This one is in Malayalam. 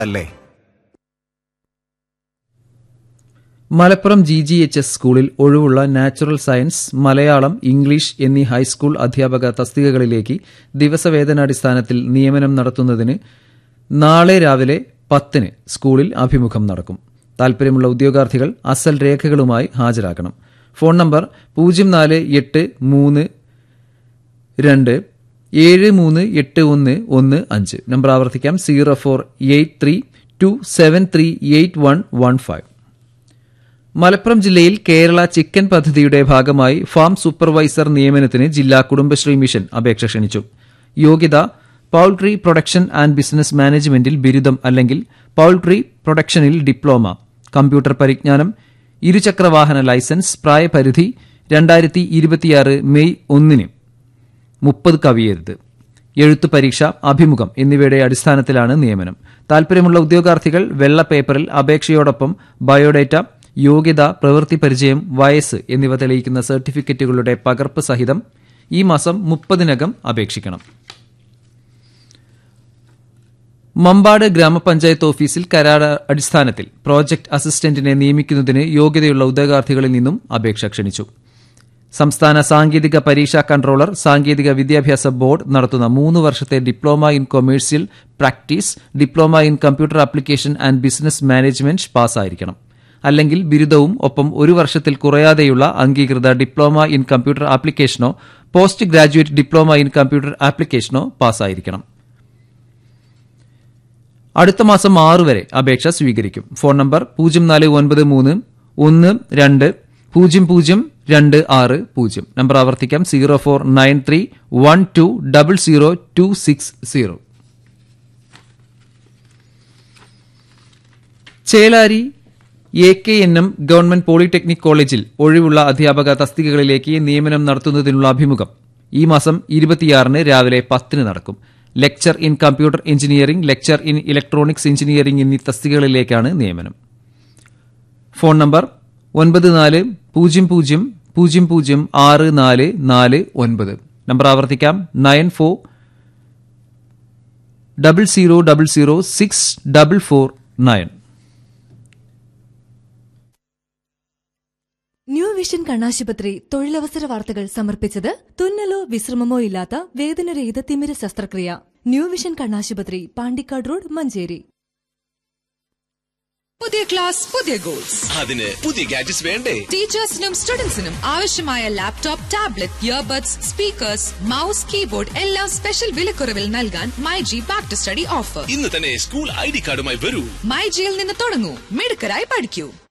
അല്ലേ Malappuram G G H S സ്കൂളിൽ ഒഴിവുള്ള നാച്ചുറൽ സയൻസ് മലയാളം ഇംഗ്ലീഷ് എന്നീ ഹൈസ്കൂൾ അധ്യാപക തസ്തികകളിലേക്ക് ദിവസവേതനാടിസ്ഥാനത്തിൽ നിയമനം നടത്തുന്നതിന് നാളെ രാവിലെ പത്തിന് സ്കൂളിൽ അഭിമുഖം നടക്കും താൽപര്യമുള്ള ഉദ്യോഗാർത്ഥികൾ അസൽ രേഖകളുമായി ഹാജരാക്കണം ഫോൺ നമ്പർ പൂജ്യം നാല് എട്ട് മൂന്ന് രണ്ട് ഏഴ് മൂന്ന് എട്ട് ഒന്ന് ഒന്ന് അഞ്ച് നമ്പർ ആവർത്തിക്കാം zero four eight three two seven three eight one one five Malappuram ജില്ലയിൽ കേരള ചിക്കൻ പദ്ധതിയുടെ ഭാഗമായി ഫാം സൂപ്പർവൈസർ നിയമനത്തിന് ജില്ലാ കുടുംബശ്രീ മിഷൻ അപേക്ഷ ക്ഷണിച്ചു യോഗ്യത പൌൾട്രി പ്രൊഡക്ഷൻ ആൻഡ് ബിസിനസ് മാനേജ്മെന്റിൽ ബിരുദം അല്ലെങ്കിൽ പൌൾട്രി പ്രൊഡക്ഷനിൽ ഡിപ്ലോമ കമ്പ്യൂട്ടർ പരിജ്ഞാനം ഇരുചക്രവാഹന ലൈസൻസ് പ്രായപരിധി രണ്ടായിരത്തി ഇരുപത്തിയാറ് മെയ് ഒന്നിന് മുപ്പത് കവിയരുത് എഴുത്തു പരീക്ഷ അഭിമുഖം എന്നിവയുടെ അടിസ്ഥാനത്തിലാണ് നിയമനം താൽപര്യമുള്ള ഉദ്യോഗാർത്ഥികൾ വെള്ള പേപ്പറിൽ അപേക്ഷയോടൊപ്പം ബയോഡേറ്റ യോഗ്യത പ്രവൃത്തി പരിചയം വയസ്സ് എന്നിവ തെളിയിക്കുന്ന സർട്ടിഫിക്കറ്റുകളുടെ പകർപ്പ് സഹിതം ഈ മാസം മുപ്പതിനകം അപേക്ഷിക്കണം മമ്പാട് ഗ്രാമപഞ്ചായത്ത് ഓഫീസിൽ കരാർ അടിസ്ഥാനത്തിൽ പ്രോജക്ട് അസിസ്റ്റന്റിനെ നിയമിക്കുന്നതിന് യോഗ്യതയുള്ള ഉദ്യോഗാർത്ഥികളിൽ നിന്നും അപേക്ഷ ക്ഷണിച്ചു സംസ്ഥാന സാങ്കേതിക പരീക്ഷാ കൺട്രോളർ സാങ്കേതിക വിദ്യാഭ്യാസ ബോർഡ് നടത്തുന്ന മൂന്ന് വർഷത്തെ diploma in commercial practice diploma in computer application and business management പാസ്സായിരിക്കണം അല്ലെങ്കിൽ ബിരുദവും ഒപ്പം ഒരു വർഷത്തിൽ കുറയാതെയുള്ള അംഗീകൃത ഡിപ്ലോമ ഇൻ കമ്പ്യൂട്ടർ ആപ്ലിക്കേഷനോ post graduate diploma in computer ആപ്ലിക്കേഷനോ പാസ്സായിരിക്കണം അടുത്ത മാസം ആറ് വരെ അപേക്ഷ സ്വീകരിക്കും ഫോൺ നമ്പർ പൂജ്യം നാല് ഒൻപത് മൂന്ന് ഒന്ന് രണ്ട് പൂജ്യം പൂജ്യം രണ്ട് ആറ് പൂജ്യം നമ്പർ ആവർത്തിക്കാം zero four nine three one two double zero two six zero Chelari A K N M government polytechnic കോളേജിൽ ഒഴിവുള്ള അധ്യാപക തസ്തികകളിലേക്ക് നിയമനം നടത്തുന്നതിനുള്ള അഭിമുഖം ഈ മാസം ഇരുപത്തിയാറിന് രാവിലെ പത്തിന് നടക്കും lecturer in computer engineering lecturer in electronics engineering എന്നീ തസ്തികകളിലേക്കാണ് നിയമനം ഫോൺ നമ്പർ ഒൻപത് നാല് പൂജ്യം പൂജ്യം പൂജ്യം പൂജ്യം ആറ് നാല് നാല് ഒൻപത് നമ്പർ ആവർത്തിക്കാം nine four double zero double zero six double four nine new vision കണ്ണാശുപത്രി തൊഴിലവസര വാർത്തകൾ സമർപ്പിച്ചത് തുന്നലോ വിശ്രമമോ ഇല്ലാത്ത വേദനരഹിത തിമിര ശസ്ത്രക്രിയ ന്യൂ വിഷൻ കണ്ണാശുപത്രി പാണ്ടിക്കാട് റോഡ് മഞ്ചേരി പുതിയ ക്ലാസ് പുതിയ ഗോൾസ് അതിന് പുതിയ ഗാഡ്ജറ്റ്സ് വേണ്ടേ ടീച്ചേഴ്സിനും സ്റ്റുഡൻസിനും ആവശ്യമായ laptop tablet earbuds speakers mouse keyboard എല്ലാം സ്പെഷ്യൽ വിലക്കുറവിൽ നൽകാൻ myG back to study offer ഇന്ന് തന്നെ സ്കൂൾ ഐ ഡി കാർഡുമായി വരൂ മൈജിയിൽ നിന്ന് തുടങ്ങൂ മിടുക്കരായി പഠിക്കൂ